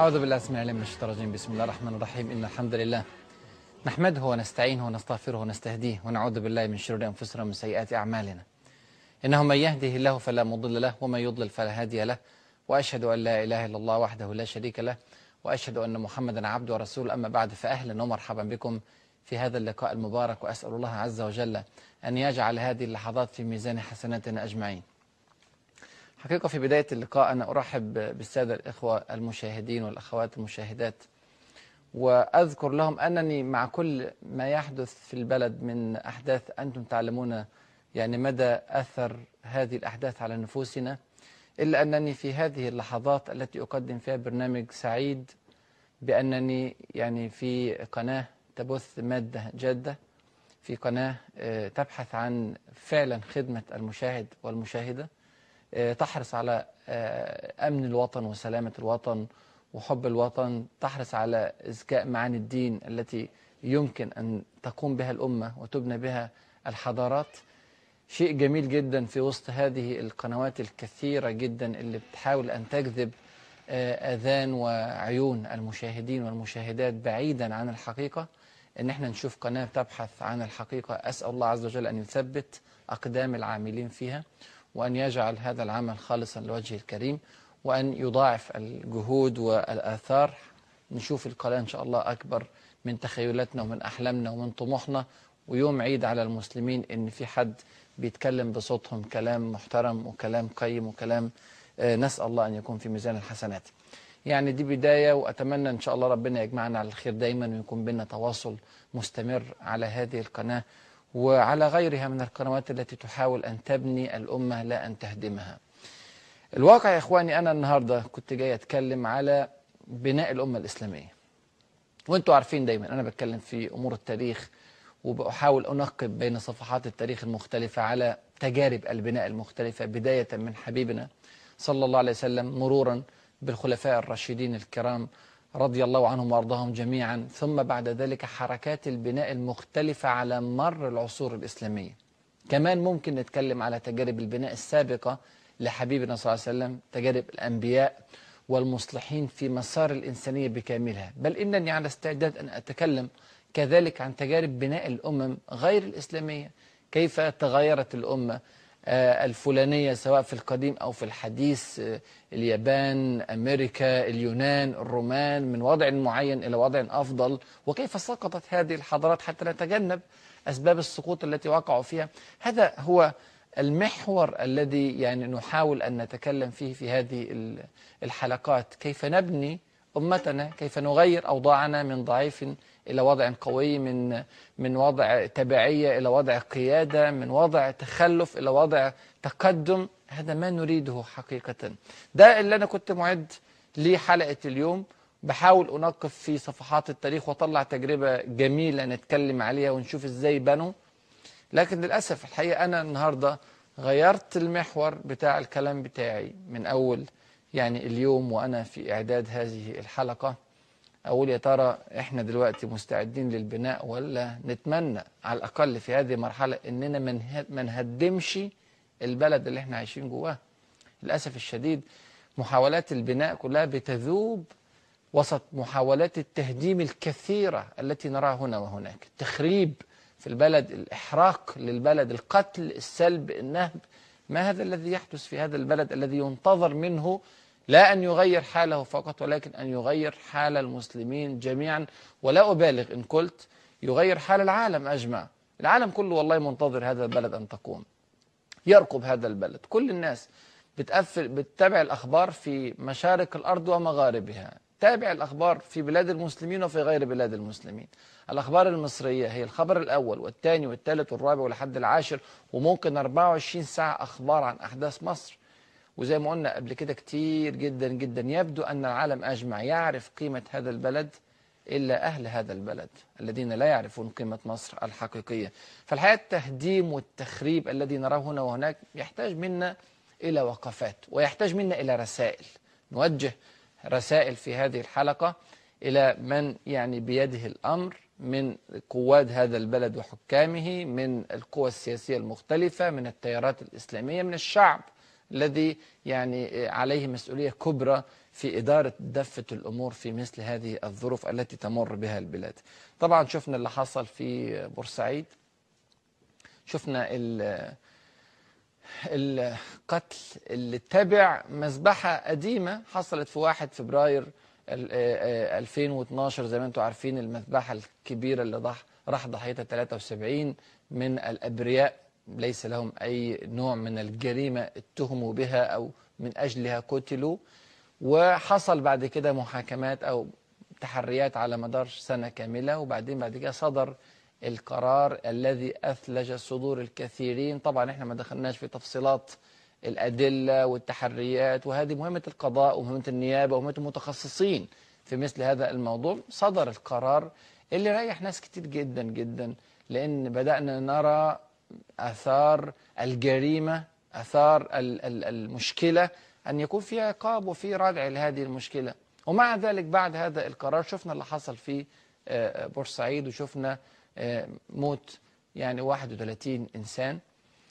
أعوذ بالله السميع العليم من الشيطان الرجيم بسم الله الرحمن الرحيم إن الحمد لله نحمده ونستعينه ونستغفره ونستهديه ونعوذ بالله من شرور أنفسنا ومن سيئات أعمالنا إنه من يهده الله فلا مضل له ومن يضلل فلا هادي له وأشهد أن لا إله إلا الله وحده لا شريك له وأشهد أن محمدا عبده ورسوله أما بعد فأهلا ومرحبا بكم في هذا اللقاء المبارك وأسأل الله عز وجل أن يجعل هذه اللحظات في ميزان حسناتنا أجمعين حقيقة في بداية اللقاء أنا أرحب بالسادة الإخوة المشاهدين والأخوات المشاهدات وأذكر لهم أنني مع كل ما يحدث في البلد من أحداث أنتم تعلمون يعني مدى أثر هذه الأحداث على نفوسنا إلا أنني في هذه اللحظات التي أقدم فيها برنامج سعيد بأنني يعني في قناة تبث مادة جادة في قناة تبحث عن فعلا خدمة المشاهد والمشاهدة تحرص على أمن الوطن وسلامة الوطن وحب الوطن تحرص على إزكاء معاني الدين التي يمكن أن تقوم بها الأمة وتبنى بها الحضارات شيء جميل جدا في وسط هذه القنوات الكثيرة جدا اللي بتحاول أن تجذب آذان وعيون المشاهدين والمشاهدات بعيدا عن الحقيقة ان احنا نشوف قناة تبحث عن الحقيقة أسأل الله عز وجل أن يثبت أقدام العاملين فيها وأن يجعل هذا العمل خالصا لوجهه الكريم وأن يضاعف الجهود والآثار نشوف القناة إن شاء الله أكبر من تخيلاتنا ومن أحلامنا ومن طموحنا ويوم عيد على المسلمين إن في حد بيتكلم بصوتهم كلام محترم وكلام قيم وكلام نسأل الله أن يكون في ميزان الحسنات يعني دي بداية وأتمنى إن شاء الله ربنا يجمعنا على الخير دايما ويكون بينا تواصل مستمر على هذه القناة وعلى غيرها من القنوات التي تحاول أن تبني الأمة لا أن تهدمها الواقع يا إخواني أنا النهاردة كنت جاي أتكلم على بناء الأمة الإسلامية وانتوا عارفين دايما أنا بتكلم في أمور التاريخ وبحاول أنقب بين صفحات التاريخ المختلفة على تجارب البناء المختلفة بداية من حبيبنا صلى الله عليه وسلم مرورا بالخلفاء الراشدين الكرام رضي الله عنهم وارضاهم جميعا ثم بعد ذلك حركات البناء المختلفة على مر العصور الإسلامية كمان ممكن نتكلم على تجارب البناء السابقة لحبيبنا صلى الله عليه وسلم تجارب الأنبياء والمصلحين في مسار الإنسانية بكاملها بل إنني على استعداد أن أتكلم كذلك عن تجارب بناء الأمم غير الإسلامية كيف تغيرت الأمة الفلانية سواء في القديم أو في الحديث اليابان أمريكا اليونان الرومان من وضع معين إلى وضع أفضل وكيف سقطت هذه الحضارات حتى نتجنب أسباب السقوط التي وقعوا فيها هذا هو المحور الذي يعني نحاول أن نتكلم فيه في هذه الحلقات كيف نبني أمتنا كيف نغير أوضاعنا من ضعيف إلى وضع قوي من من وضع تبعية إلى وضع قيادة من وضع تخلف إلى وضع تقدم هذا ما نريده حقيقة ده اللي أنا كنت معد لحلقة اليوم بحاول أنقف في صفحات التاريخ وأطلع تجربة جميلة نتكلم عليها ونشوف إزاي بنوا لكن للأسف الحقيقة أنا النهاردة غيرت المحور بتاع الكلام بتاعي من أول يعني اليوم وأنا في إعداد هذه الحلقة أقول يا ترى إحنا دلوقتي مستعدين للبناء ولا نتمنى على الأقل في هذه المرحلة إننا ما نهدمش البلد اللي إحنا عايشين جواه للأسف الشديد محاولات البناء كلها بتذوب وسط محاولات التهديم الكثيرة التي نراها هنا وهناك التخريب في البلد الإحراق للبلد القتل السلب النهب ما هذا الذي يحدث في هذا البلد الذي ينتظر منه لا أن يغير حاله فقط ولكن أن يغير حال المسلمين جميعا ولا أبالغ إن قلت يغير حال العالم أجمع العالم كله والله منتظر هذا البلد أن تقوم يرقب هذا البلد كل الناس بتقفل بتتابع الأخبار في مشارق الأرض ومغاربها تابع الأخبار في بلاد المسلمين وفي غير بلاد المسلمين الأخبار المصرية هي الخبر الأول والثاني والثالث والرابع ولحد العاشر وممكن 24 ساعة أخبار عن أحداث مصر وزي ما قلنا قبل كده كتير جدا جدا يبدو أن العالم أجمع يعرف قيمة هذا البلد إلا أهل هذا البلد الذين لا يعرفون قيمة مصر الحقيقية فالحقيقة التهديم والتخريب الذي نراه هنا وهناك يحتاج منا إلى وقفات ويحتاج منا إلى رسائل نوجه رسائل في هذه الحلقة إلى من يعني بيده الأمر من قواد هذا البلد وحكامه من القوى السياسية المختلفة من التيارات الإسلامية من الشعب الذي يعني عليه مسؤولية كبرى في إدارة دفة الأمور في مثل هذه الظروف التي تمر بها البلاد طبعا شفنا اللي حصل في بورسعيد شفنا القتل اللي تبع مذبحة قديمة حصلت في 1 فبراير 2012 زي ما انتم عارفين المذبحة الكبيرة اللي ضح راح ضحيتها 73 من الأبرياء ليس لهم أي نوع من الجريمة اتهموا بها أو من أجلها قتلوا وحصل بعد كده محاكمات أو تحريات على مدار سنة كاملة وبعدين بعد كده صدر القرار الذي أثلج صدور الكثيرين طبعا احنا ما دخلناش في تفصيلات الأدلة والتحريات وهذه مهمة القضاء ومهمة النيابة ومهمة المتخصصين في مثل هذا الموضوع صدر القرار اللي ريح ناس كتير جدا جدا لأن بدأنا نرى أثار الجريمة أثار المشكلة أن يكون في عقاب وفي ردع لهذه المشكلة ومع ذلك بعد هذا القرار شفنا اللي حصل في بورسعيد وشفنا موت يعني 31 إنسان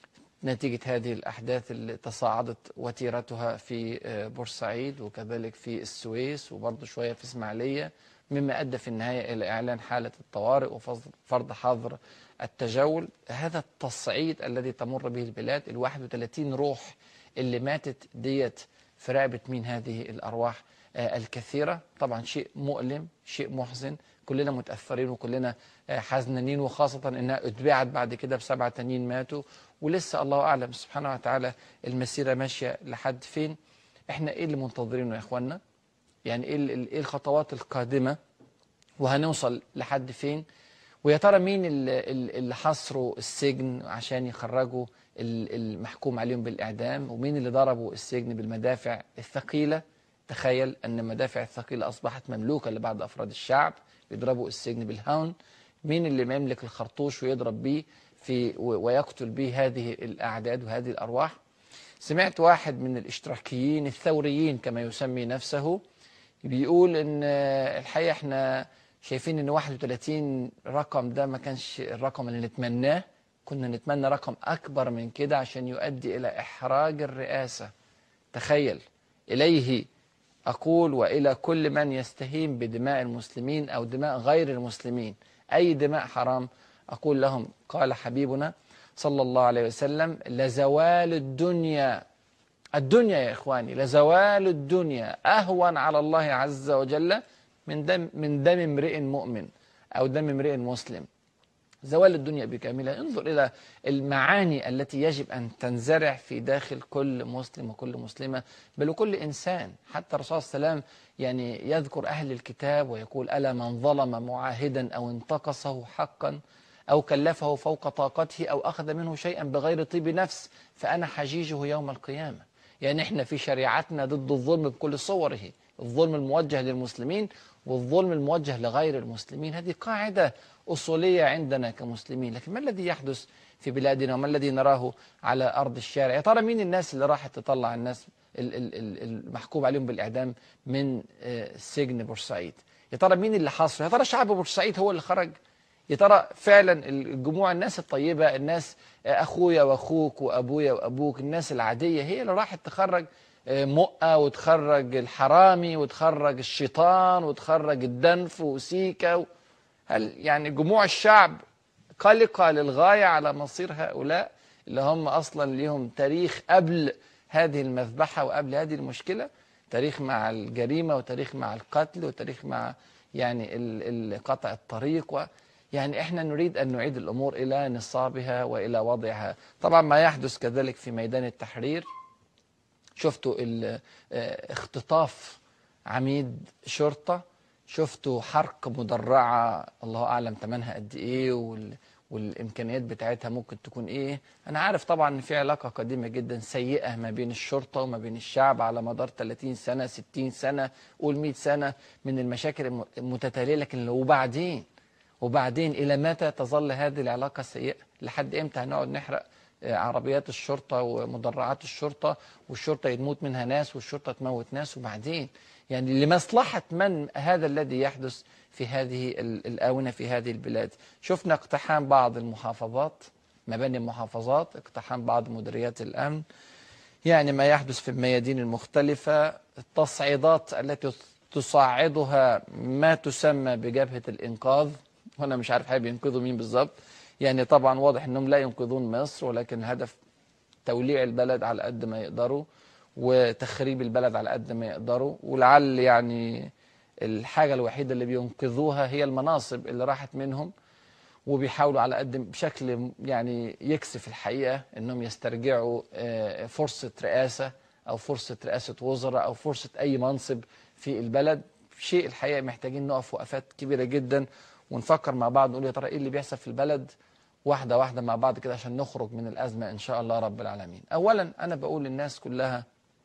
نتيجة هذه الأحداث اللي تصاعدت وتيرتها في بورسعيد وكذلك في السويس وبرضه شوية في إسماعيلية مما أدى في النهاية إلى إعلان حالة الطوارئ وفرض حظر التجول هذا التصعيد الذي تمر به البلاد ال 31 روح اللي ماتت ديت في رقبة مين هذه الأرواح الكثيرة طبعا شيء مؤلم شيء محزن كلنا متأثرين وكلنا حزنانين وخاصة أنها اتباعت بعد كده بسبعة تانيين ماتوا ولسه الله أعلم سبحانه وتعالى المسيرة ماشية لحد فين احنا ايه اللي منتظرينه يا اخوانا يعني ايه ايه الخطوات القادمة وهنوصل لحد فين ويا ترى مين اللي حصروا السجن عشان يخرجوا المحكوم عليهم بالإعدام ومين اللي ضربوا السجن بالمدافع الثقيلة تخيل أن المدافع الثقيلة أصبحت مملوكة لبعض أفراد الشعب يضربوا السجن بالهون مين اللي يملك الخرطوش ويضرب به في ويقتل به هذه الأعداد وهذه الأرواح سمعت واحد من الاشتراكيين الثوريين كما يسمي نفسه بيقول ان الحقيقة احنا شايفين ان 31 رقم ده ما كانش الرقم اللي نتمناه كنا نتمنى رقم أكبر من كده عشان يؤدي إلى إحراج الرئاسة تخيل إليه أقول وإلى كل من يستهين بدماء المسلمين أو دماء غير المسلمين أي دماء حرام أقول لهم قال حبيبنا صلى الله عليه وسلم لزوال الدنيا الدنيا يا إخواني لزوال الدنيا أهون على الله عز وجل من دم, من دم امرئ مؤمن أو دم امرئ مسلم زوال الدنيا بكاملها انظر إلى المعاني التي يجب أن تنزرع في داخل كل مسلم وكل مسلمة بل وكل إنسان حتى الرسول صلى الله عليه وسلم يعني يذكر أهل الكتاب ويقول ألا من ظلم معاهدا أو انتقصه حقا أو كلفه فوق طاقته أو أخذ منه شيئا بغير طيب نفس فأنا حجيجه يوم القيامة يعني احنا في شريعتنا ضد الظلم بكل صوره الظلم الموجه للمسلمين والظلم الموجه لغير المسلمين هذه قاعدة أصولية عندنا كمسلمين لكن ما الذي يحدث في بلادنا وما الذي نراه على أرض الشارع يا ترى مين الناس اللي راحت تطلع الناس المحكوم عليهم بالإعدام من سجن بورسعيد يا ترى مين اللي حاصر يا ترى شعب بورسعيد هو اللي خرج يا ترى فعلا الجموع الناس الطيبة الناس أخويا وأخوك وأبويا وأبوك الناس العادية هي اللي راحت تخرج مؤة وتخرج الحرامي وتخرج الشيطان وتخرج الدنف وسيكا هل يعني جموع الشعب قلقة للغاية على مصير هؤلاء اللي هم أصلا لهم تاريخ قبل هذه المذبحة وقبل هذه المشكلة تاريخ مع الجريمة وتاريخ مع القتل وتاريخ مع يعني قطع الطريق و يعني احنا نريد أن نعيد الأمور إلى نصابها وإلى وضعها طبعا ما يحدث كذلك في ميدان التحرير شفتوا اختطاف عميد شرطة شفتوا حرق مدرعة الله أعلم ثمنها قد إيه وال والإمكانيات بتاعتها ممكن تكون إيه أنا عارف طبعا إن في علاقة قديمة جدا سيئة ما بين الشرطة وما بين الشعب على مدار 30 سنة 60 سنة قول 100 سنة من المشاكل المتتالية لكن وبعدين وبعدين إلى متى تظل هذه العلاقة السيئة لحد إمتى هنقعد نحرق عربيات الشرطة ومدرعات الشرطة والشرطة يموت منها ناس والشرطة تموت ناس وبعدين يعني لمصلحة من هذا الذي يحدث في هذه الآونة في هذه البلاد شفنا اقتحام بعض المحافظات مباني المحافظات اقتحام بعض مديريات الأمن يعني ما يحدث في الميادين المختلفة التصعيدات التي تصعدها ما تسمى بجبهة الإنقاذ وأنا مش عارف حابب ينقذوا مين بالظبط يعني طبعا واضح أنهم لا ينقذون مصر ولكن هدف توليع البلد على قد ما يقدروا وتخريب البلد على قد ما يقدروا ولعل يعني الحاجة الوحيدة اللي بينقذوها هي المناصب اللي راحت منهم وبيحاولوا على قد بشكل يعني يكسف الحقيقة انهم يسترجعوا آه، فرصة رئاسة او فرصة رئاسة وزراء او فرصة اي منصب في البلد شيء الحقيقة محتاجين نقف وقفات كبيرة جدا ونفكر مع بعض نقول يا ترى ايه اللي بيحصل في البلد واحدة واحدة مع بعض كده عشان نخرج من الأزمة إن شاء الله رب العالمين أولا أنا بقول للناس كلها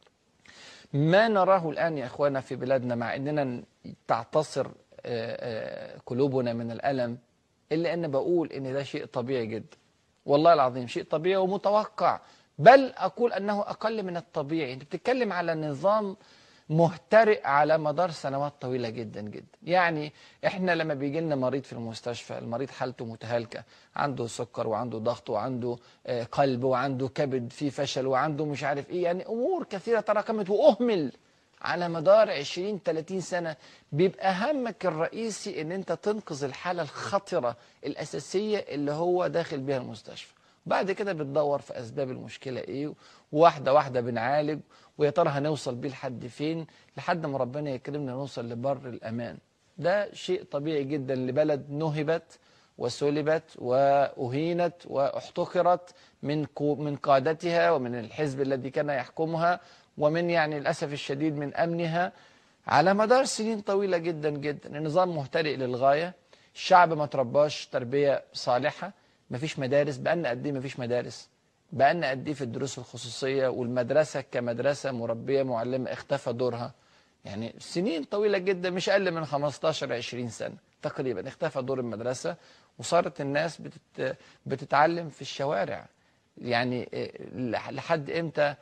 ما نراه الآن يا إخوانا في بلادنا مع أننا تعتصر آه، آه، قلوبنا من الألم إلا أن بقول أن ده شيء طبيعي جدا والله العظيم شيء طبيعي ومتوقع بل أقول أنه أقل من الطبيعي أنت بتتكلم على نظام مهترئ على مدار سنوات طويلة جدا جدا يعني احنا لما بيجي لنا مريض في المستشفى المريض حالته متهالكة عنده سكر وعنده ضغط وعنده آه، قلب وعنده كبد فيه فشل وعنده مش عارف ايه يعني امور كثيرة تراكمت واهمل على مدار 20 30 سنة بيبقى همك الرئيسي ان انت تنقذ الحالة الخطرة الاساسية اللي هو داخل بيها المستشفى بعد كده بتدور في اسباب المشكلة ايه واحدة واحدة بنعالج ويا ترى هنوصل بيه لحد فين لحد ما ربنا يكرمنا نوصل لبر الأمان ده شيء طبيعي جدا لبلد نهبت وسلبت وأهينت واحتقرت من من قادتها ومن الحزب الذي كان يحكمها ومن يعني للأسف الشديد من أمنها على مدار سنين طويلة جدا جدا النظام مهترئ للغاية الشعب ما ترباش تربية صالحة مفيش مدارس بقالنا قد ايه مفيش مدارس بقالنا قد ايه في الدروس الخصوصيه والمدرسه كمدرسه مربيه معلمه اختفى دورها يعني سنين طويله جدا مش اقل من 15 20 سنه تقريبا اختفى دور المدرسه وصارت الناس بتت بتتعلم في الشوارع يعني لحد امتى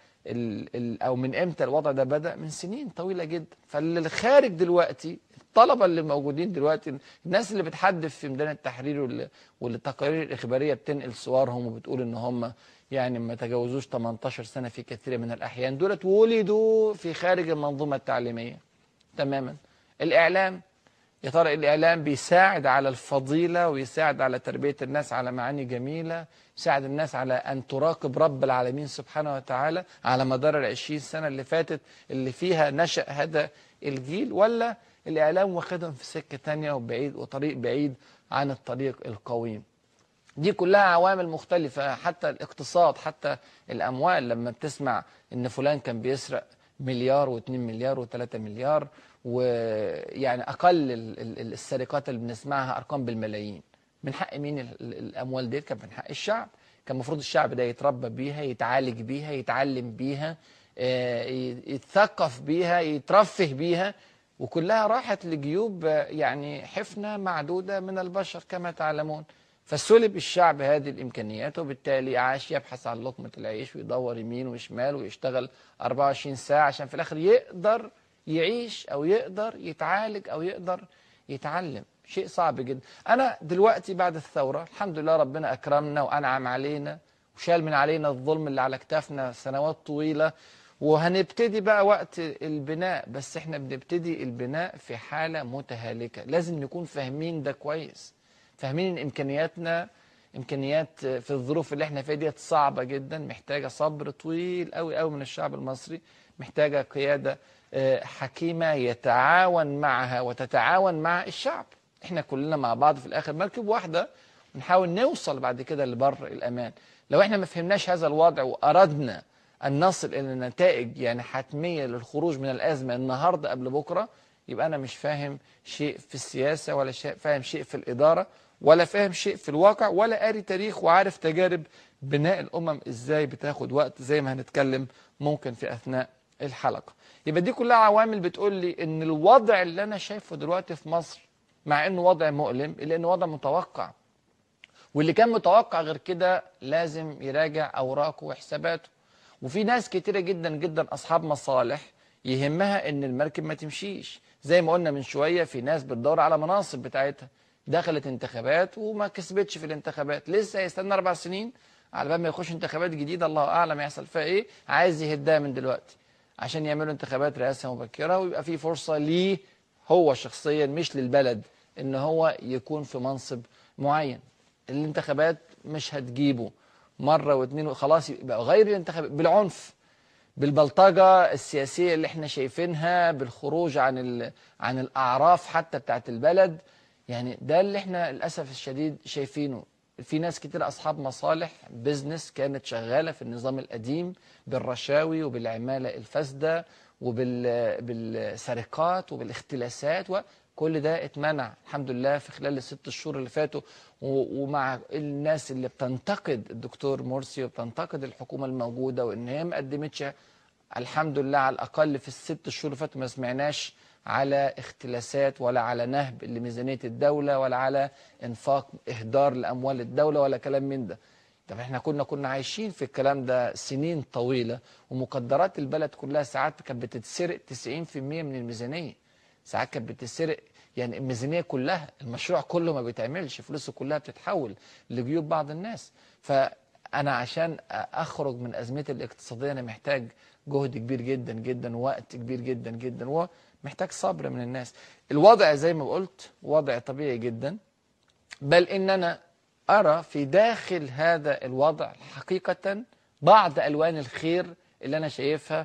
او من امتى الوضع ده بدا من سنين طويله جدا فاللي خارج دلوقتي الطلبه اللي موجودين دلوقتي الناس اللي بتحدث في ميدان التحرير واللي التقارير الاخباريه بتنقل صورهم وبتقول ان هم يعني ما تجاوزوش 18 سنة في كثير من الأحيان دولت ولدوا في خارج المنظومة التعليمية تماما الإعلام يا ترى الإعلام بيساعد على الفضيلة ويساعد على تربية الناس على معاني جميلة يساعد الناس على أن تراقب رب العالمين سبحانه وتعالى على مدار العشرين سنة اللي فاتت اللي فيها نشأ هذا الجيل ولا الإعلام واخدهم في سكة تانية وبعيد وطريق بعيد عن الطريق القويم دي كلها عوامل مختلفة حتى الاقتصاد حتى الأموال لما بتسمع إن فلان كان بيسرق مليار واثنين مليار وثلاثة مليار ويعني أقل السرقات اللي بنسمعها أرقام بالملايين من حق مين الأموال دي كان من حق الشعب كان المفروض الشعب ده يتربى بيها يتعالج بيها يتعلم بيها آه، يتثقف بيها يترفه بيها وكلها راحت لجيوب يعني حفنة معدودة من البشر كما تعلمون فسلب الشعب هذه الإمكانيات وبالتالي عاش يبحث عن لقمة العيش ويدور يمين وشمال ويشتغل 24 ساعة عشان في الآخر يقدر يعيش أو يقدر يتعالج أو يقدر يتعلم شيء صعب جدا أنا دلوقتي بعد الثورة الحمد لله ربنا أكرمنا وأنعم علينا وشال من علينا الظلم اللي على كتافنا سنوات طويلة وهنبتدي بقى وقت البناء بس احنا بنبتدي البناء في حالة متهالكة لازم نكون فاهمين ده كويس فاهمين ان امكانياتنا امكانيات في الظروف اللي احنا فيها ديت صعبه جدا محتاجه صبر طويل قوي قوي من الشعب المصري محتاجه قياده آه، حكيمه يتعاون معها وتتعاون مع الشعب احنا كلنا مع بعض في الاخر مركب واحده ونحاول نوصل بعد كده لبر الامان لو احنا ما فهمناش هذا الوضع واردنا ان نصل الى نتائج يعني حتميه للخروج من الازمه النهارده قبل بكره يبقى انا مش فاهم شيء في السياسه ولا شيء فاهم شيء في الاداره ولا فاهم شيء في الواقع ولا قاري تاريخ وعارف تجارب بناء الأمم إزاي بتاخد وقت زي ما هنتكلم ممكن في أثناء الحلقة يبقى دي كلها عوامل بتقول لي إن الوضع اللي أنا شايفه دلوقتي في مصر مع إنه وضع مؤلم إلا إنه وضع متوقع واللي كان متوقع غير كده لازم يراجع أوراقه وحساباته وفي ناس كتيرة جدا جدا أصحاب مصالح يهمها إن المركب ما تمشيش زي ما قلنا من شوية في ناس بتدور على مناصب بتاعتها دخلت انتخابات وما كسبتش في الانتخابات لسه هيستنى اربع سنين على بال ما يخش انتخابات جديده الله اعلم يحصل فيها ايه عايز يهدها من دلوقتي عشان يعملوا انتخابات رئاسه مبكره ويبقى في فرصه ليه هو شخصيا مش للبلد ان هو يكون في منصب معين الانتخابات مش هتجيبه مره واثنين وخلاص يبقى غير الانتخابات بالعنف بالبلطجه السياسيه اللي احنا شايفينها بالخروج عن ال... عن الاعراف حتى بتاعت البلد يعني ده اللي احنا للاسف الشديد شايفينه في ناس كتير اصحاب مصالح بيزنس كانت شغاله في النظام القديم بالرشاوي وبالعماله الفاسده وبالسرقات وبالاختلاسات وكل ده اتمنع الحمد لله في خلال الست شهور اللي فاتوا و- ومع الناس اللي بتنتقد الدكتور مرسي وبتنتقد الحكومه الموجوده وان هي ما قدمتش الحمد لله على الاقل في الست شهور اللي فاتوا ما سمعناش على اختلاسات ولا على نهب لميزانيه الدوله ولا على انفاق اهدار لاموال الدوله ولا كلام من ده طب احنا كنا كنا عايشين في الكلام ده سنين طويله ومقدرات البلد كلها ساعات كانت بتتسرق 90% من الميزانيه ساعات كانت بتتسرق يعني الميزانيه كلها المشروع كله ما بيتعملش فلوسه كلها بتتحول لجيوب بعض الناس فانا عشان اخرج من ازمتي الاقتصاديه انا محتاج جهد كبير جدا جدا ووقت كبير جدا جدا ومحتاج صبر من الناس الوضع زي ما قلت وضع طبيعي جدا بل ان انا ارى في داخل هذا الوضع حقيقه بعض الوان الخير اللي انا شايفها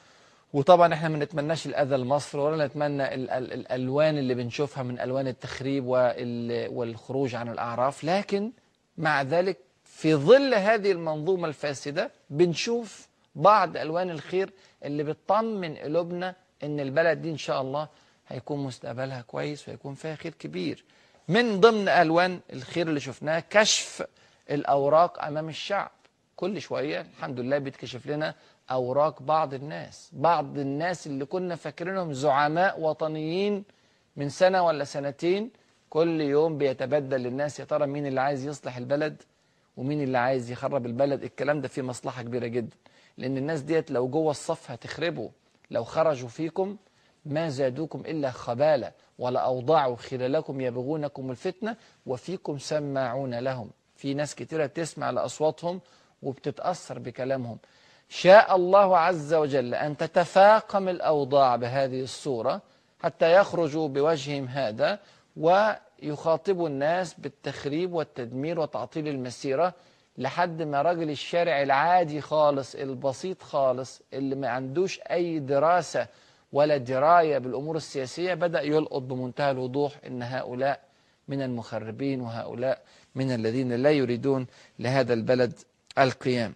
وطبعا احنا ما نتمناش الاذى لمصر ولا نتمنى ال ال الالوان اللي بنشوفها من الوان التخريب وال والخروج عن الاعراف لكن مع ذلك في ظل هذه المنظومه الفاسده بنشوف بعض الوان الخير اللي بتطمن قلوبنا ان البلد دي ان شاء الله هيكون مستقبلها كويس وهيكون فيها خير كبير من ضمن الوان الخير اللي شفناها كشف الاوراق امام الشعب كل شويه الحمد لله بيتكشف لنا اوراق بعض الناس بعض الناس اللي كنا فاكرينهم زعماء وطنيين من سنه ولا سنتين كل يوم بيتبدل للناس يا ترى مين اللي عايز يصلح البلد ومين اللي عايز يخرب البلد الكلام ده فيه مصلحه كبيره جدا لان الناس ديت لو جوه الصف هتخربوا لو خرجوا فيكم ما زادوكم الا خباله ولا اوضاعوا خلالكم يبغونكم الفتنه وفيكم سماعون لهم في ناس كتيره تسمع لاصواتهم وبتتاثر بكلامهم شاء الله عز وجل أن تتفاقم الأوضاع بهذه الصورة حتى يخرجوا بوجههم هذا ويخاطبوا الناس بالتخريب والتدمير وتعطيل المسيرة لحد ما راجل الشارع العادي خالص البسيط خالص اللي ما عندوش أي دراسة ولا دراية بالأمور السياسية بدأ يلقط بمنتهى الوضوح أن هؤلاء من المخربين وهؤلاء من الذين لا يريدون لهذا البلد القيام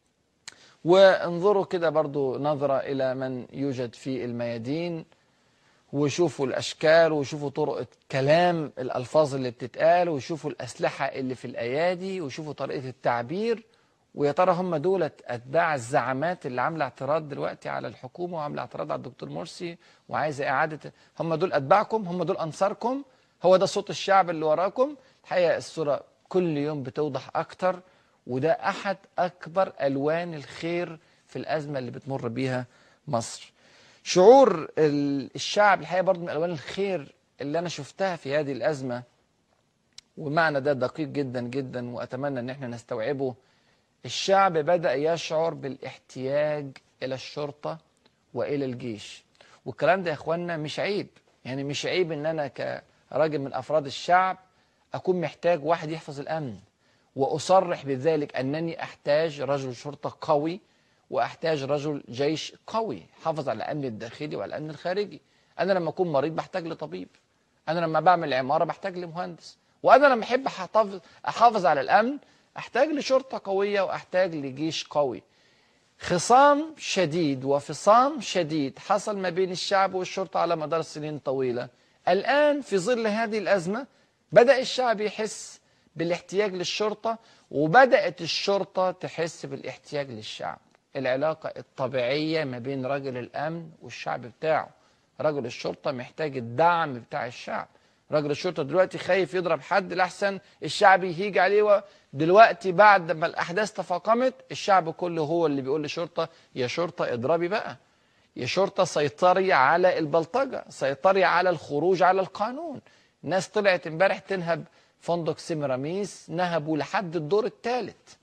وانظروا كده برضو نظرة إلى من يوجد في الميادين وشوفوا الأشكال وشوفوا طرق كلام الألفاظ اللي بتتقال وشوفوا الأسلحة اللي في الأيادي وشوفوا طريقة التعبير ويا ترى هم دولة أتباع الزعامات اللي عاملة اعتراض دلوقتي على الحكومة وعاملة اعتراض على الدكتور مرسي وعايزة إعادة هم دول أتباعكم هم دول أنصاركم هو ده صوت الشعب اللي وراكم الحقيقة الصورة كل يوم بتوضح أكتر وده أحد أكبر ألوان الخير في الأزمة اللي بتمر بيها مصر شعور الشعب الحقيقة برضه من ألوان الخير اللي أنا شفتها في هذه الأزمة ومعنى ده دقيق جدا جدا وأتمنى أن احنا نستوعبه الشعب بدأ يشعر بالاحتياج إلى الشرطة وإلى الجيش والكلام ده يا إخوانا مش عيب يعني مش عيب أن أنا كراجل من أفراد الشعب أكون محتاج واحد يحفظ الأمن وأصرح بذلك أنني أحتاج رجل شرطة قوي وأحتاج رجل جيش قوي حافظ على الأمن الداخلي وعلى الأمن الخارجي أنا لما أكون مريض بحتاج لطبيب أنا لما بعمل عمارة بحتاج لمهندس وأنا لما أحب أحافظ, أحافظ على الأمن أحتاج لشرطة قوية وأحتاج لجيش قوي خصام شديد وفصام شديد حصل ما بين الشعب والشرطة على مدار سنين طويلة الآن في ظل هذه الأزمة بدأ الشعب يحس بالاحتياج للشرطة وبدأت الشرطة تحس بالاحتياج للشعب العلاقة الطبيعية ما بين رجل الأمن والشعب بتاعه رجل الشرطة محتاج الدعم بتاع الشعب رجل الشرطة دلوقتي خايف يضرب حد لأحسن الشعب يهيج عليه دلوقتي بعد ما الأحداث تفاقمت الشعب كله هو اللي بيقول للشرطة يا شرطة اضربي بقى يا شرطة سيطري على البلطجة سيطري على الخروج على القانون ناس طلعت امبارح تنهب فندق سيمراميس نهبوا لحد الدور الثالث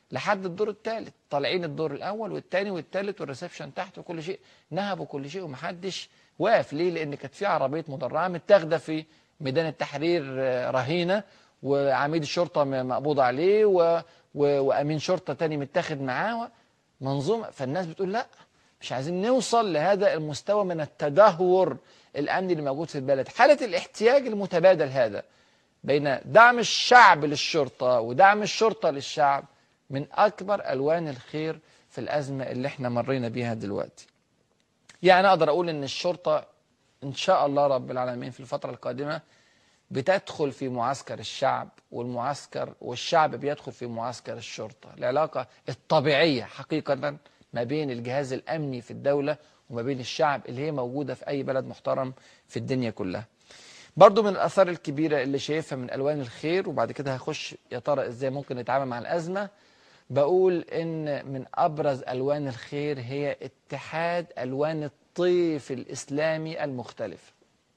لحد الدور الثالث طالعين الدور الاول والثاني والثالث والريسبشن تحت وكل شيء نهبوا كل شيء ومحدش واقف ليه لان كانت في عربيه مدرعه متاخده في ميدان التحرير آه، رهينه وعميد الشرطه م- مقبوض عليه و... و... وامين شرطه تاني متاخد معاه منظومه فالناس بتقول لا مش عايزين نوصل لهذا المستوى من التدهور الامني اللي موجود في البلد حاله الاحتياج المتبادل هذا بين دعم الشعب للشرطه ودعم الشرطه للشعب من اكبر الوان الخير في الازمه اللي احنا مرينا بيها دلوقتي يعني اقدر اقول ان الشرطه ان شاء الله رب العالمين في الفتره القادمه بتدخل في معسكر الشعب والمعسكر والشعب بيدخل في معسكر الشرطه العلاقه الطبيعيه حقيقه ما بين الجهاز الامني في الدوله وما بين الشعب اللي هي موجوده في اي بلد محترم في الدنيا كلها برضو من الاثار الكبيره اللي شايفها من الوان الخير وبعد كده هخش يا ترى ازاي ممكن نتعامل مع الازمه بقول ان من ابرز الوان الخير هي اتحاد الوان الطيف الاسلامي المختلف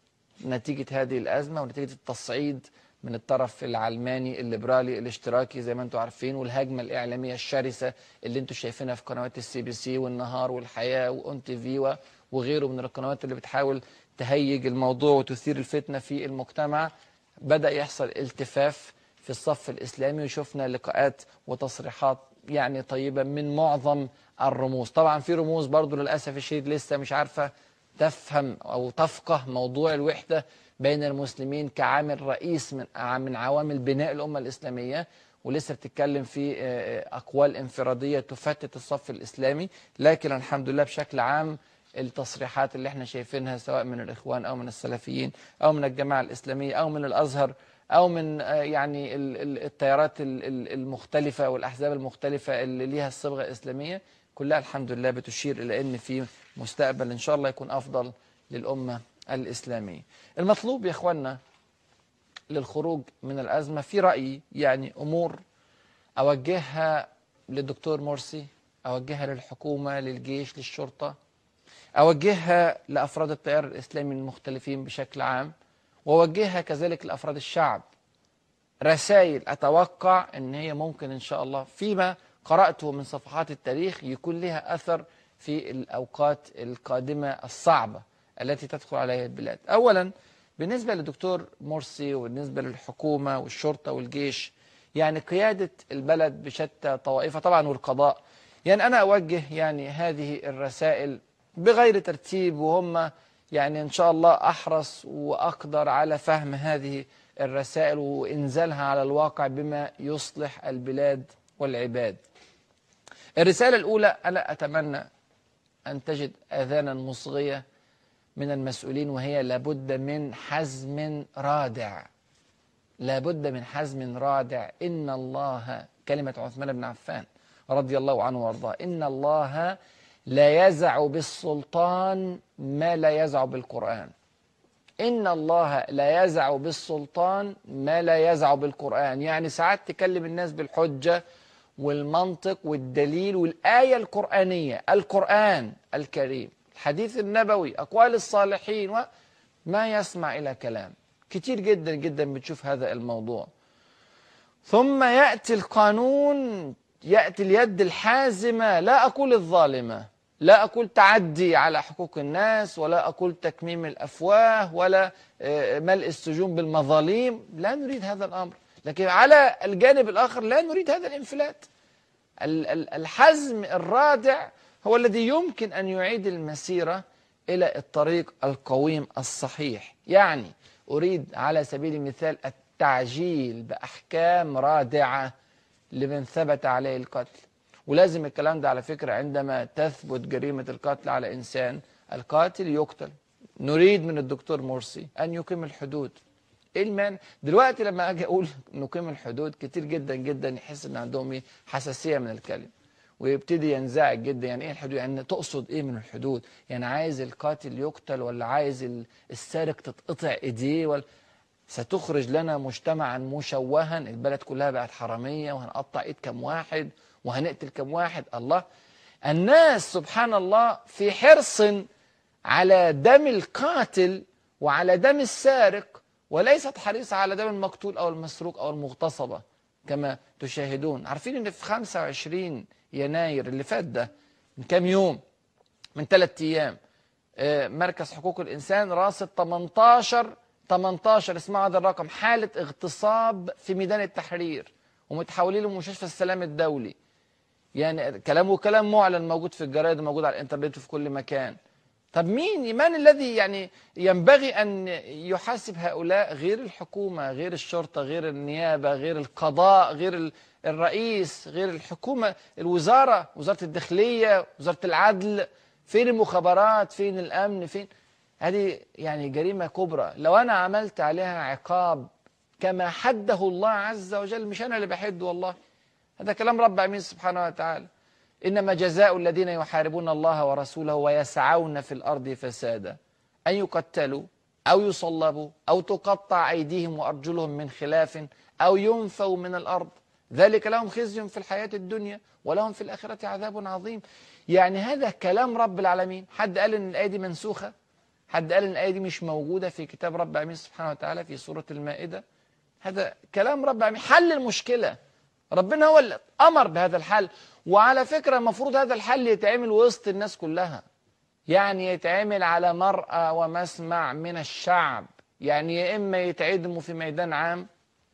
نتيجه هذه الازمه ونتيجه التصعيد من الطرف العلماني الليبرالي الاشتراكي زي ما انتم عارفين والهجمه الاعلاميه الشرسه اللي انتم شايفينها في قنوات السي بي سي والنهار والحياه واون تي في وغيره من القنوات اللي بتحاول تهيج الموضوع وتثير الفتنه في المجتمع بدا يحصل التفاف في الصف الاسلامي وشفنا لقاءات وتصريحات يعني طيبه من معظم الرموز طبعا في رموز برضو للاسف الشديد لسه مش عارفه تفهم او تفقه موضوع الوحده بين المسلمين كعامل رئيس من من عوامل بناء الامه الاسلاميه ولسه بتتكلم في اقوال انفراديه تفتت الصف الاسلامي لكن الحمد لله بشكل عام التصريحات اللي احنا شايفينها سواء من الاخوان او من السلفيين او من الجماعه الاسلاميه او من الازهر او من يعني التيارات المختلفه والاحزاب المختلفه اللي ليها الصبغه الاسلاميه كلها الحمد لله بتشير الى ان في مستقبل ان شاء الله يكون افضل للامه الاسلاميه. المطلوب يا اخواننا للخروج من الازمه في رايي يعني امور اوجهها للدكتور مرسي، اوجهها للحكومه، للجيش، للشرطه، اوجهها لافراد التيار الاسلامي المختلفين بشكل عام، واوجهها كذلك لافراد الشعب. رسائل اتوقع ان هي ممكن ان شاء الله فيما قراته من صفحات التاريخ يكون لها اثر في الاوقات القادمه الصعبه التي تدخل عليها البلاد. اولا بالنسبه للدكتور مرسي وبالنسبه للحكومه والشرطه والجيش يعني قياده البلد بشتى طوائفها طبعا والقضاء يعني انا اوجه يعني هذه الرسائل بغير ترتيب وهم يعني ان شاء الله احرص واقدر على فهم هذه الرسائل وانزالها على الواقع بما يصلح البلاد والعباد. الرساله الاولى انا اتمنى ان تجد اذانا مصغيه من المسؤولين وهي لابد من حزم رادع لابد من حزم رادع إن الله كلمة عثمان بن عفان رضي الله عنه وارضاه إن الله لا يزع بالسلطان ما لا يزع بالقرآن إن الله لا يزع بالسلطان ما لا يزع بالقرآن يعني ساعات تكلم الناس بالحجة والمنطق والدليل والآية القرآنية القرآن الكريم الحديث النبوي أقوال الصالحين وما يسمع إلى كلام كتير جدا جدا بتشوف هذا الموضوع ثم يأتي القانون يأتي اليد الحازمة لا أقول الظالمة لا أقول تعدي على حقوق الناس ولا أقول تكميم الأفواه ولا ملء السجون بالمظاليم لا نريد هذا الأمر لكن على الجانب الآخر لا نريد هذا الانفلات الحزم الرادع هو الذي يمكن أن يعيد المسيرة إلى الطريق القويم الصحيح يعني أريد على سبيل المثال التعجيل بأحكام رادعة لمن ثبت عليه القتل ولازم الكلام ده على فكرة عندما تثبت جريمة القتل على إنسان القاتل يقتل نريد من الدكتور مرسي أن يقيم الحدود ايه المانع دلوقتي لما اجي اقول نقيم الحدود كتير جدا جدا يحس ان عندهم حساسيه من الكلمه ويبتدي ينزعج جدا يعني ايه الحدود يعني تقصد ايه من الحدود يعني عايز القاتل يقتل ولا عايز السارق تتقطع ايديه ولا ستخرج لنا مجتمعا مشوها البلد كلها بقت حراميه وهنقطع ايد كم واحد وهنقتل كم واحد الله الناس سبحان الله في حرص على دم القاتل وعلى دم السارق وليست حريصة على دم المقتول أو المسروق أو المغتصبة كما تشاهدون عارفين ان في 25 يناير اللي فات ده من كام يوم من ثلاث ايام آه، مركز حقوق الانسان راصد 18 18 اسمعوا هذا الرقم حاله اغتصاب في ميدان التحرير ومتحولين لمستشفى السلام الدولي يعني كلامه كلام معلن موجود في الجرايد وموجود على الانترنت وفي كل مكان طب مين من الذي يعني ينبغي ان يحاسب هؤلاء غير الحكومه غير الشرطه غير النيابه غير القضاء غير ال- الرئيس غير الحكومه الوزاره وزاره الداخليه وزاره العدل فين المخابرات فين الامن فين هذه يعني جريمه كبرى لو انا عملت عليها عقاب كما حده الله عز وجل مش انا اللي بحد والله هذا كلام رب العالمين سبحانه وتعالى إنما جزاء الذين يحاربون الله ورسوله ويسعون في الأرض فسادا أن يقتلوا أو يصلبوا أو تقطع أيديهم وأرجلهم من خلاف أو ينفوا من الأرض ذلك لهم خزي في الحياة الدنيا ولهم في الآخرة عذاب عظيم يعني هذا كلام رب العالمين حد قال إن الآية دي منسوخة حد قال إن الآية دي مش موجودة في كتاب رب العالمين سبحانه وتعالى في سورة المائدة هذا كلام رب العالمين حل المشكلة ربنا هو اللي امر بهذا الحل وعلى فكره المفروض هذا الحل يتعمل وسط الناس كلها يعني يتعمل على مرأى ومسمع من الشعب يعني يا اما يتعدموا في ميدان عام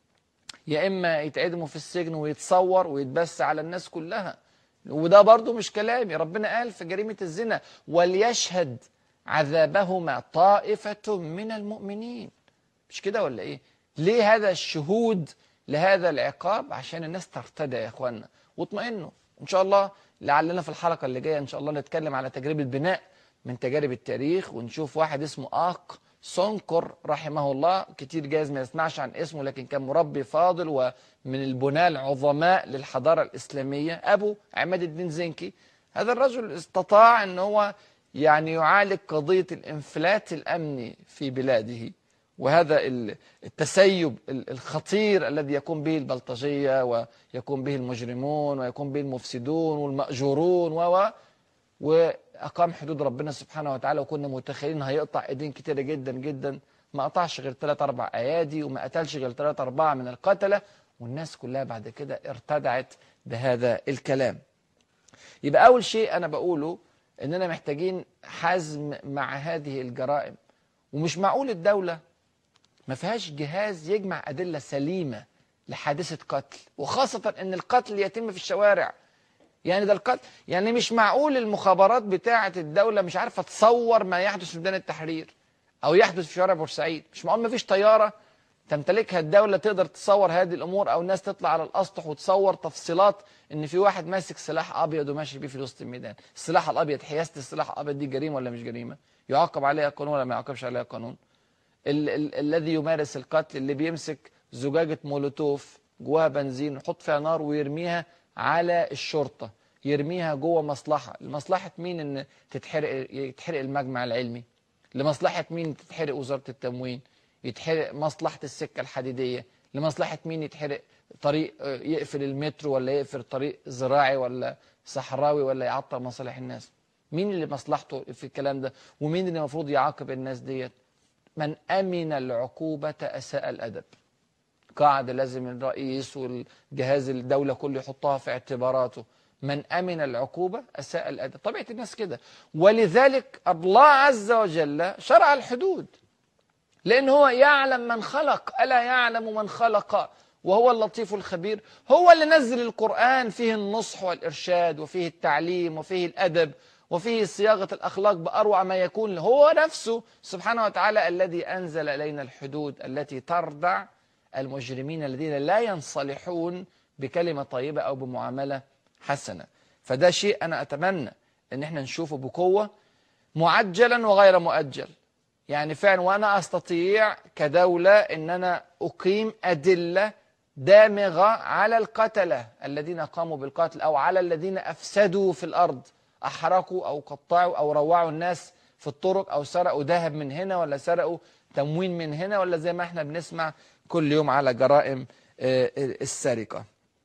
يا اما يتعدموا في السجن ويتصور ويتبث على الناس كلها وده برضو مش كلامي ربنا قال في جريمه الزنا وليشهد عذابهما طائفه من المؤمنين مش كده ولا ايه ليه هذا الشهود لهذا العقاب عشان الناس ترتدى يا اخوانا واطمئنوا ان شاء الله لعلنا في الحلقه اللي جايه ان شاء الله نتكلم على تجربه بناء من تجارب التاريخ ونشوف واحد اسمه اق سونكر رحمه الله كتير جايز ما يسمعش عن اسمه لكن كان مربي فاضل ومن البناة العظماء للحضارة الإسلامية أبو عماد الدين زنكي هذا الرجل استطاع أن هو يعني يعالج قضية الانفلات الأمني في بلاده وهذا ال- التسيب ال- الخطير الذي يقوم به البلطجية ويقوم به المجرمون ويقوم به المفسدون والمأجورون و و- وأقام حدود ربنا سبحانه وتعالى وكنا متخيلين هيقطع ايدين كتيرة جدا جدا ما قطعش غير ثلاث أربع أيادي وما قتلش غير ثلاث أربعة من القتلة والناس كلها بعد كده ارتدعت بهذا الكلام يبقى أول شيء أنا بقوله إننا محتاجين حزم مع هذه الجرائم ومش معقول الدولة ما فيهاش جهاز يجمع أدلة سليمة لحادثة قتل وخاصة أن القتل يتم في الشوارع يعني ده القتل يعني مش معقول المخابرات بتاعة الدولة مش عارفة تصور ما يحدث في ميدان التحرير أو يحدث في شوارع بورسعيد مش معقول ما فيش طيارة تمتلكها الدولة تقدر تصور هذه الأمور أو الناس تطلع على الأسطح وتصور تفصيلات إن في واحد ماسك سلاح أبيض وماشي بيه في وسط الميدان السلاح الأبيض حياسة السلاح الأبيض دي جريمة ولا مش جريمة يعاقب عليها قانون ولا ما يعاقبش عليها قانون ال ال الذي يمارس القتل اللي بيمسك زجاجة مولوتوف جواها بنزين ويحط فيها نار ويرميها على الشرطة يرميها جوه مصلحة لمصلحة مين ان تتحرق يتحرق المجمع العلمي لمصلحة مين تتحرق وزارة التموين يتحرق مصلحة السكة الحديدية لمصلحة مين يتحرق طريق آه، يقفل المترو ولا يقفل طريق زراعي ولا صحراوي ولا يعطل مصالح الناس مين اللي مصلحته في الكلام ده ومين اللي المفروض يعاقب الناس ديت من أمن العقوبة أساء الأدب قاعدة لازم الرئيس والجهاز الدولة كله يحطها في اعتباراته من أمن العقوبة أساء الأدب طبيعة الناس كده ولذلك الله عز وجل شرع الحدود لأن هو يعلم من خلق ألا يعلم من خلق وهو اللطيف الخبير هو اللي نزل القرآن فيه النصح والإرشاد وفيه التعليم وفيه الأدب وفيه صياغة الأخلاق بأروع ما يكون هو نفسه سبحانه وتعالى الذي أنزل إلينا الحدود التي تردع المجرمين الذين لا ينصلحون بكلمة طيبة أو بمعاملة حسنة فده شيء أنا أتمنى أن احنا نشوفه بقوة معجلا وغير مؤجل يعني فعلا وأنا أستطيع كدولة أن أنا أقيم أدلة دامغة على القتلة الذين قاموا بالقتل أو على الذين أفسدوا في الأرض أحرقوا أو قطعوا أو روعوا الناس في الطرق أو سرقوا ذهب من هنا ولا سرقوا تموين من هنا ولا زي ما احنا بنسمع كل يوم على جرائم آه، السرقة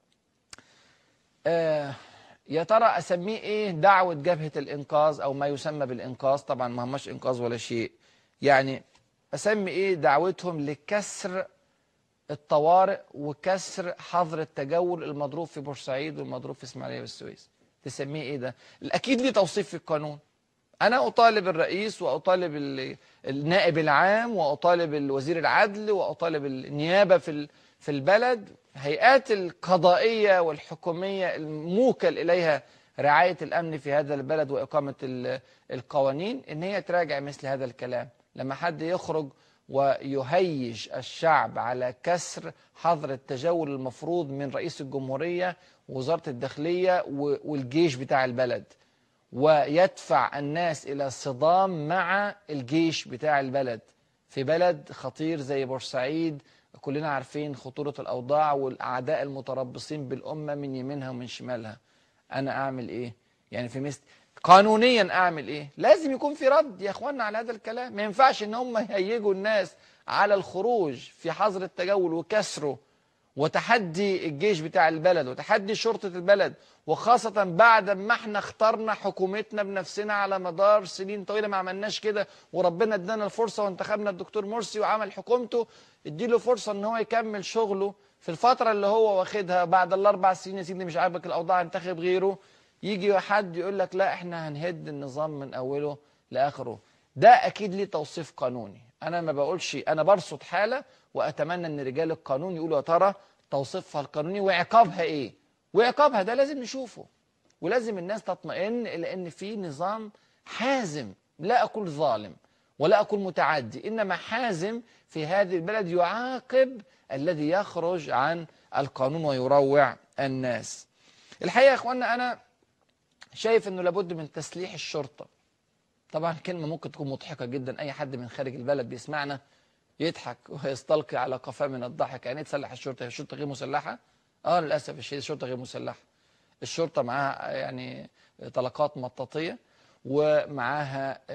آه، يا ترى أسميه إيه دعوة جبهة الإنقاذ أو ما يسمى بالإنقاذ طبعا ما هماش إنقاذ ولا شيء يعني أسمي إيه دعوتهم لكسر الطوارئ وكسر حظر التجول المضروب في بورسعيد والمضروب في اسماعيليه والسويس تسميه ايه ده اكيد ليه توصيف في القانون انا اطالب الرئيس واطالب ال- النائب العام واطالب وزير العدل واطالب النيابه في ال- في البلد هيئات القضائيه والحكوميه الموكل اليها رعايه الامن في هذا البلد واقامه ال- القوانين ان هي تراجع مثل هذا الكلام لما حد يخرج ويهيج الشعب على كسر حظر التجول المفروض من رئيس الجمهوريه ووزاره الداخليه و- والجيش بتاع البلد ويدفع الناس إلى صدام مع الجيش بتاع البلد في بلد خطير زي بورسعيد كلنا عارفين خطورة الأوضاع والأعداء المتربصين بالأمة من يمينها ومن شمالها أنا أعمل إيه؟ يعني في مثل قانونيا أعمل إيه؟ لازم يكون في رد يا إخوانا على هذا الكلام ما ينفعش إن هم يهيجوا الناس على الخروج في حظر التجول وكسره وتحدي الجيش بتاع البلد وتحدي شرطة البلد وخاصة بعد ما احنا اخترنا حكومتنا بنفسنا على مدار سنين طويلة ما عملناش كده وربنا ادانا الفرصة وانتخبنا الدكتور مرسي وعمل حكومته اديله فرصة ان هو يكمل شغله في الفترة اللي هو واخدها بعد الاربع سنين يا سيدي مش عاجبك الاوضاع انتخب غيره يجي حد يقول لك لا احنا هنهد النظام من اوله لاخره ده اكيد ليه توصيف قانوني انا ما بقولش انا برصد حاله واتمنى ان رجال القانون يقولوا يا ترى توصيفها القانوني وعقابها ايه وعقابها ده لازم نشوفه ولازم الناس تطمئن الى ان في نظام حازم لا اقول ظالم ولا اقول متعدي انما حازم في هذه البلد يعاقب الذي يخرج عن القانون ويروع الناس الحقيقه يا اخوانا انا شايف انه لابد من تسليح الشرطه طبعا كلمه ممكن تكون مضحكه جدا اي حد من خارج البلد بيسمعنا يضحك ويستلقي على قفاه من الضحك يعني إيه تسلح الشرطه هي الشرطه غير مسلحه اه للاسف الشديد الشرطه غير مسلحه الشرطه معاها يعني طلقات مطاطيه ومعاها آه،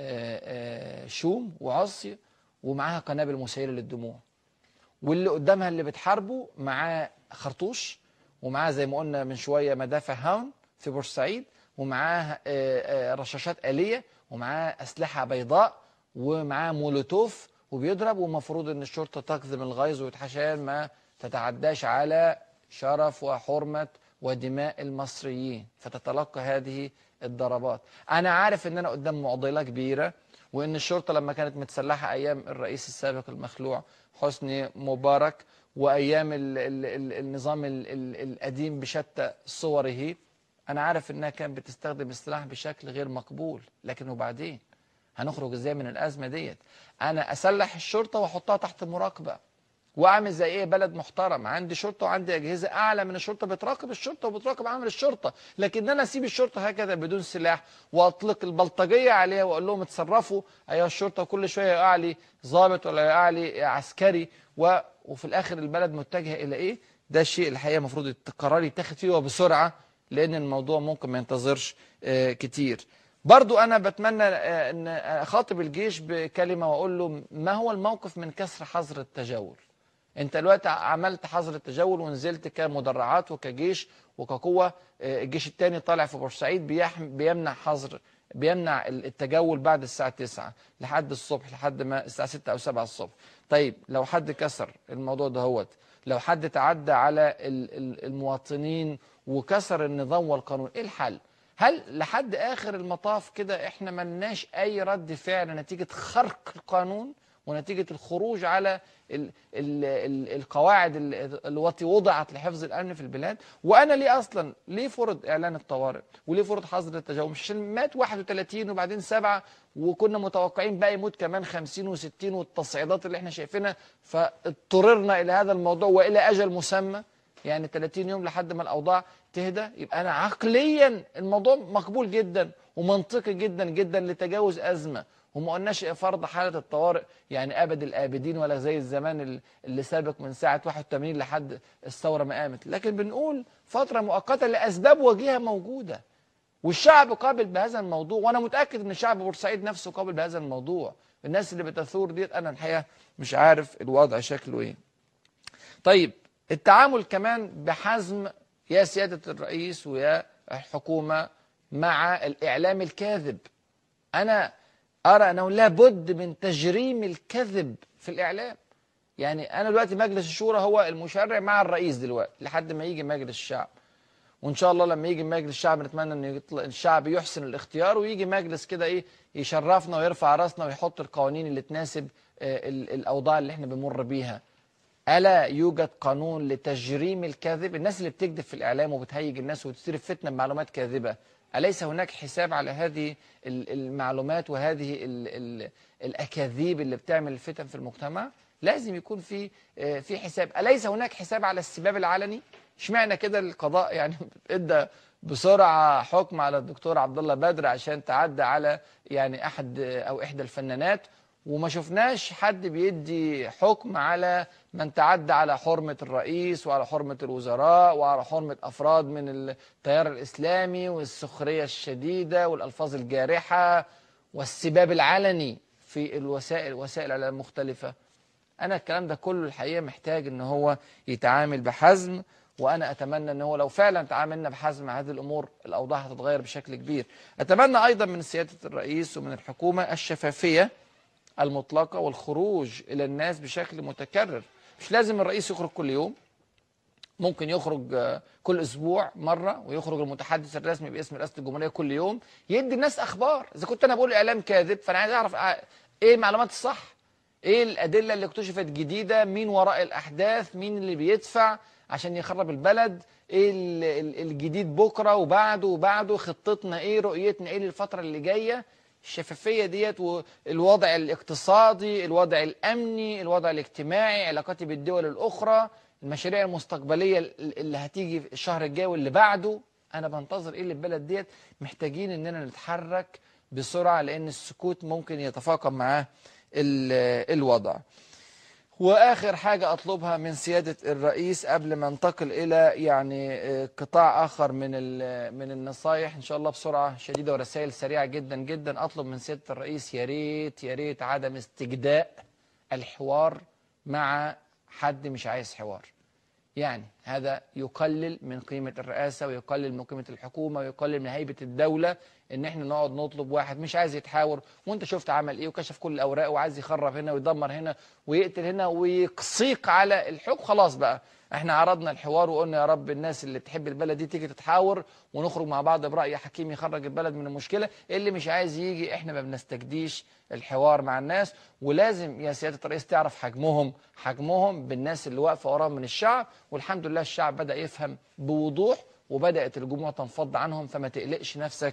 آه، شوم وعصي ومعاها قنابل مسيله للدموع واللي قدامها اللي بتحاربه معاه خرطوش ومعاه زي ما قلنا من شويه مدافع هاون في بورسعيد ومعاه آه، آه، رشاشات آلية ومعاه أسلحة بيضاء ومعاه مولوتوف وبيضرب ومفروض ان الشرطة تكظم الغيظ وتحشان ما تتعداش على شرف وحرمة ودماء المصريين فتتلقى هذه الضربات انا عارف ان انا قدام معضلة كبيرة وان الشرطة لما كانت متسلحة ايام الرئيس السابق المخلوع حسني مبارك وايام ال ال ال النظام ال ال القديم بشتى صوره انا عارف انها كانت بتستخدم السلاح بشكل غير مقبول لكن وبعدين هنخرج ازاي من الازمه ديت انا اسلح الشرطه واحطها تحت مراقبه واعمل زي ايه بلد محترم عندي شرطه وعندي اجهزه اعلى من الشرطه بتراقب الشرطه وبتراقب عمل الشرطه لكن انا اسيب الشرطه هكذا بدون سلاح واطلق البلطجيه عليها واقول لهم اتصرفوا ايها الشرطه كل شويه يقع لي ضابط ولا يقع لي عسكري و... وفي الاخر البلد متجهه الى ايه ده الشيء الحقيقه المفروض القرار يتاخد فيه وبسرعه لان الموضوع ممكن ما ينتظرش آه، كتير برضو انا بتمنى آه، ان اخاطب الجيش بكلمه واقول له ما هو الموقف من كسر حظر التجول انت دلوقتي عملت حظر التجول ونزلت كمدرعات وكجيش وكقوه آه، الجيش الثاني طالع في بورسعيد بيحم بيمنع حظر بيمنع التجول بعد الساعه 9 لحد الصبح لحد ما الساعه 6 او 7 الصبح طيب لو حد كسر الموضوع ده هوت لو حد تعدى على ال- ال- المواطنين وكسر النظام والقانون ايه الحل هل لحد اخر المطاف كده احنا ملناش اي رد فعل نتيجه خرق القانون ونتيجه الخروج على ال ال ال القواعد ال- التي وضعت لحفظ الامن في البلاد وانا ليه اصلا ليه فرض اعلان الطوارئ وليه فرض حظر التجاوز مش عشان مات 31 وبعدين سبعه وكنا متوقعين بقى يموت كمان 50 و60 والتصعيدات اللي احنا شايفينها فاضطررنا الى هذا الموضوع والى اجل مسمى يعني 30 يوم لحد ما الاوضاع تهدى يبقى انا عقليا الموضوع مقبول جدا ومنطقي جدا جدا لتجاوز ازمه وما قلناش فرض حاله الطوارئ يعني ابد الابدين ولا زي الزمان ال- اللي سابق من ساعه 81 لحد الثوره ما قامت لكن بنقول فتره مؤقته لاسباب وجيهه موجوده والشعب قابل بهذا الموضوع وانا متاكد ان شعب بورسعيد نفسه قابل بهذا الموضوع الناس اللي بتثور ديت انا الحقيقه مش عارف الوضع شكله ايه طيب التعامل كمان بحزم يا سيادة الرئيس ويا الحكومة مع الإعلام الكاذب أنا أرى أنه لابد من تجريم الكذب في الإعلام يعني انا دلوقتي مجلس الشورى هو المشرع مع الرئيس دلوقتي لحد ما يجي مجلس الشعب وان شاء الله لما يجي مجلس الشعب نتمنى ان يطلع الشعب يحسن الاختيار ويجي مجلس كده ايه يشرفنا ويرفع راسنا ويحط القوانين اللي تناسب آه، ال- الاوضاع اللي احنا بنمر بيها الا يوجد قانون لتجريم الكذب الناس اللي بتكذب في الاعلام وبتهيج الناس وتثير فتنه بمعلومات كاذبه اليس هناك حساب على هذه ال- المعلومات وهذه ال ال الاكاذيب اللي بتعمل الفتن في المجتمع لازم يكون في آه، في حساب اليس هناك حساب على السباب العلني اشمعنى كده القضاء يعني ادى بسرعه حكم على الدكتور عبد الله بدر عشان تعدى على يعني احد او احدى الفنانات وما شفناش حد بيدي حكم على من تعدى على حرمة الرئيس وعلى حرمة الوزراء وعلى حرمة أفراد من التيار الإسلامي والسخرية الشديدة والألفاظ الجارحة والسباب العلني في الوسائل وسائل الإعلام المختلفة أنا الكلام ده كله الحقيقة محتاج إن هو يتعامل بحزم وأنا أتمنى إن هو لو فعلا تعاملنا بحزم مع هذه الأمور الأوضاع هتتغير بشكل كبير أتمنى أيضا من سيادة الرئيس ومن الحكومة الشفافية المطلقة والخروج إلى الناس بشكل متكرر مش لازم الرئيس يخرج كل يوم ممكن يخرج آه، كل اسبوع مره ويخرج المتحدث الرسمي باسم رئاسه الجمهوريه كل يوم يدي الناس اخبار اذا كنت انا بقول اعلام كاذب فانا عايز اعرف آه، ايه المعلومات الصح ايه الادله اللي اكتشفت جديده مين وراء الاحداث مين اللي بيدفع عشان يخرب البلد ايه ال- ال- الجديد بكره وبعده وبعده خطتنا ايه رؤيتنا ايه للفتره اللي جايه الشفافيه ديت والوضع الاقتصادي الوضع الامني الوضع الاجتماعي علاقاتي بالدول الاخرى المشاريع المستقبليه اللي هتيجي الشهر الجاي واللي بعده انا بنتظر ايه اللي البلد ديت محتاجين اننا نتحرك بسرعه لان السكوت ممكن يتفاقم معاه ال- الوضع واخر حاجه اطلبها من سياده الرئيس قبل ما انتقل الى يعني آه، قطاع اخر من ال- من النصايح ان شاء الله بسرعه شديده ورسائل سريعه جدا جدا اطلب من سياده الرئيس يا ريت يا ريت عدم استجداء الحوار مع حد مش عايز حوار يعني هذا يقلل من قيمة الرئاسة ويقلل من قيمة الحكومة ويقلل من هيبة الدولة ان احنا نقعد نطلب واحد مش عايز يتحاور وانت شفت عمل ايه وكشف كل الاوراق وعايز يخرب هنا ويدمر هنا ويقتل هنا ويقصيق على الحكم خلاص بقى احنا عرضنا الحوار وقلنا يا رب الناس اللي بتحب البلد دي تيجي تتحاور ونخرج مع بعض برأي حكيم يخرج البلد من المشكلة اللي مش عايز يجي احنا ما بنستجديش الحوار مع الناس ولازم يا سيادة الرئيس تعرف حجمهم حجمهم بالناس اللي واقفة وراهم من الشعب والحمد لله الشعب بدأ يفهم بوضوح وبدأت الجموع تنفض عنهم فما تقلقش نفسك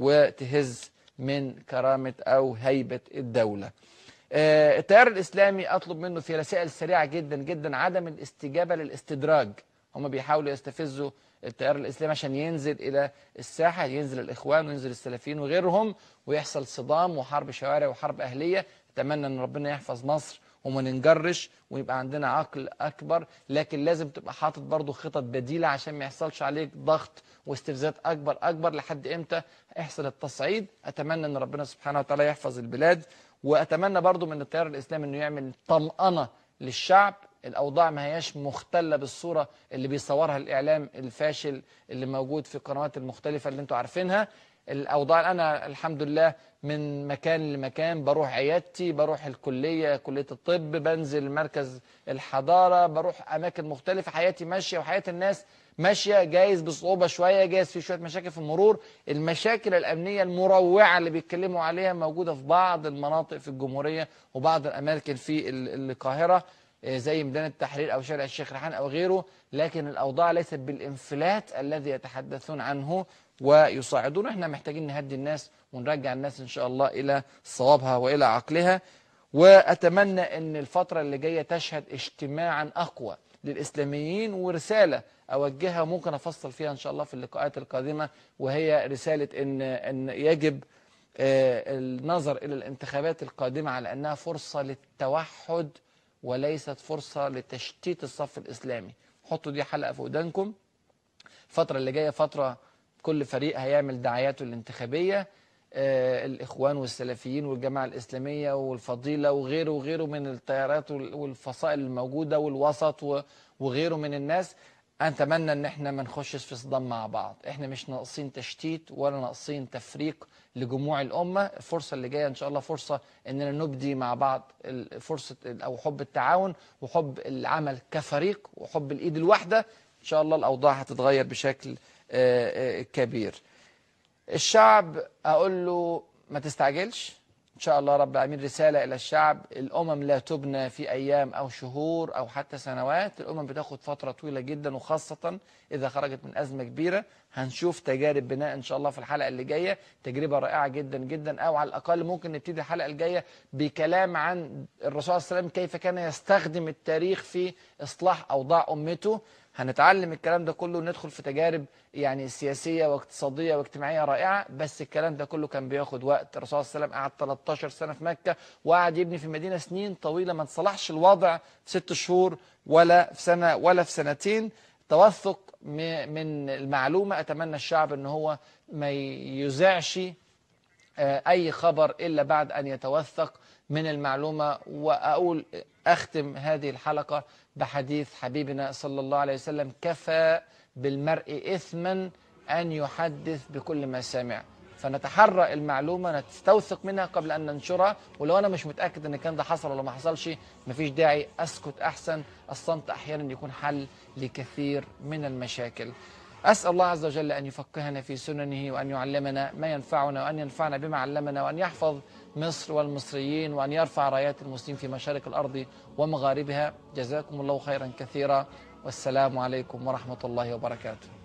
وتهز من كرامة أو هيبة الدولة آه، التيار الإسلامي أطلب منه في رسائل سريعة جدا جدا عدم الاستجابة للاستدراج هم بيحاولوا يستفزوا التيار الإسلامي عشان ينزل إلى الساحة ينزل الإخوان وينزل السلفيين وغيرهم ويحصل صدام وحرب شوارع وحرب أهلية أتمنى أن ربنا يحفظ مصر وما ننجرش ويبقى عندنا عقل أكبر لكن لازم تبقى حاطط برضو خطط بديلة عشان ما يحصلش عليك ضغط واستفزازات أكبر أكبر لحد إمتى يحصل التصعيد أتمنى أن ربنا سبحانه وتعالى يحفظ البلاد وأتمنى برضو من التيار الإسلامي أنه يعمل طمأنة للشعب الأوضاع ما هياش مختلة بالصورة اللي بيصورها الإعلام الفاشل اللي موجود في القنوات المختلفة اللي انتوا عارفينها الأوضاع أنا الحمد لله من مكان لمكان بروح عيادتي بروح الكلية كلية الطب بنزل مركز الحضارة بروح أماكن مختلفة حياتي ماشية وحياة الناس ماشية جايز بصعوبة شوية جايز في شوية مشاكل في المرور المشاكل الأمنية المروعة اللي بيتكلموا عليها موجودة في بعض المناطق في الجمهورية وبعض الأماكن في ال- القاهرة آه، زي ميدان التحرير أو شارع الشيخ ريحان أو غيره لكن الأوضاع ليست بالانفلات الذي يتحدثون عنه ويصاعدون احنا محتاجين نهدي الناس ونرجع الناس إن شاء الله إلى صوابها وإلى عقلها وأتمنى أن الفترة اللي جاية تشهد اجتماعا أقوى للإسلاميين ورسالة أوجهها ممكن أفصل فيها إن شاء الله في اللقاءات القادمة وهي رسالة أن, أن يجب آه، النظر إلى الانتخابات القادمة على أنها فرصة للتوحد وليست فرصة لتشتيت الصف الإسلامي حطوا دي حلقة في ودانكم الفترة اللي جاية فترة كل فريق هيعمل دعاياته الانتخابية آه، الإخوان والسلفيين والجماعة الإسلامية والفضيلة وغيره وغيره من التيارات وال- والفصائل الموجودة والوسط و- وغيره من الناس أتمنى إن إحنا ما نخشش في صدام مع بعض إحنا مش ناقصين تشتيت ولا ناقصين تفريق لجموع الأمة الفرصة اللي جاية إن شاء الله فرصة إننا نبدي مع بعض ال- فرصة ال- أو حب التعاون وحب العمل كفريق وحب الإيد الواحدة إن شاء الله الأوضاع هتتغير بشكل آه، آه، كبير الشعب أقول له ما تستعجلش إن شاء الله رب العالمين رسالة إلى الشعب الأمم لا تبنى في أيام أو شهور أو حتى سنوات الأمم بتاخد فترة طويلة جدا وخاصة إذا خرجت من أزمة كبيرة هنشوف تجارب بناء إن شاء الله في الحلقة اللي جاية تجربة رائعة جدا جدا أو على الأقل ممكن نبتدي الحلقة الجاية بكلام عن الرسول صلى الله عليه وسلم كيف كان يستخدم التاريخ في إصلاح أوضاع أمته هنتعلم الكلام ده كله وندخل في تجارب يعني سياسية واقتصادية واجتماعية رائعة بس الكلام ده كله كان بياخد وقت الرسول صلى الله عليه وسلم قعد 13 سنة في مكة وقعد يبني في المدينة سنين طويلة ما تصلحش الوضع في ست شهور ولا في سنة ولا في سنتين توثق م- من المعلومة أتمنى الشعب أن هو ما يذاعش آه، أي خبر إلا بعد أن يتوثق من المعلومة وأقول أختم هذه الحلقة بحديث حبيبنا صلى الله عليه وسلم كفى بالمرء إثما أن يحدث بكل ما سمع فنتحرى المعلومة نستوثق منها قبل أن ننشرها ولو أنا مش متأكد أن كان ده حصل ولا ما حصلش مفيش داعي أسكت أحسن الصمت أحيانا يكون حل لكثير من المشاكل أسأل الله عز وجل أن يفقهنا في سننه وأن يعلمنا ما ينفعنا وأن ينفعنا بما علمنا وأن يحفظ مصر والمصريين وأن يرفع رايات المسلمين في مشارق الأرض ومغاربها جزاكم الله خيرا كثيرا والسلام عليكم ورحمة الله وبركاته